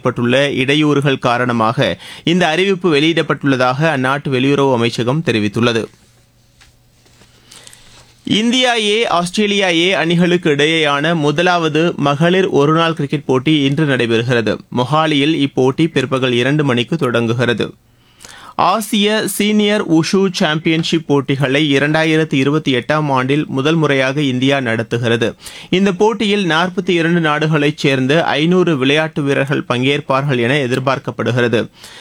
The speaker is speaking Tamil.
ஏற்பட்டுள்ள இடையூறுகள் காரணமாக இந்த அறிவிப்பு வெளியிடப்பட்டுள்ளதாக அந்நாட்டு வெளியுறவு அமைச்சகம் தெரிவித்துள்ளது இந்தியா ஏ ஆஸ்திரேலியா ஏ அணிகளுக்கு இடையேயான முதலாவது மகளிர் ஒருநாள் கிரிக்கெட் போட்டி இன்று நடைபெறுகிறது மொஹாலியில் இப்போட்டி பிற்பகல் இரண்டு மணிக்கு தொடங்குகிறது ஆசிய சீனியர் உஷு சாம்பியன்ஷிப் போட்டிகளை இரண்டாயிரத்தி இருபத்தி எட்டாம் ஆண்டில் முதல் முறையாக இந்தியா நடத்துகிறது இந்த போட்டியில் நாற்பத்தி இரண்டு நாடுகளைச் சேர்ந்த ஐநூறு விளையாட்டு வீரர்கள் பங்கேற்பார்கள் என எதிர்பார்க்கப்படுகிறது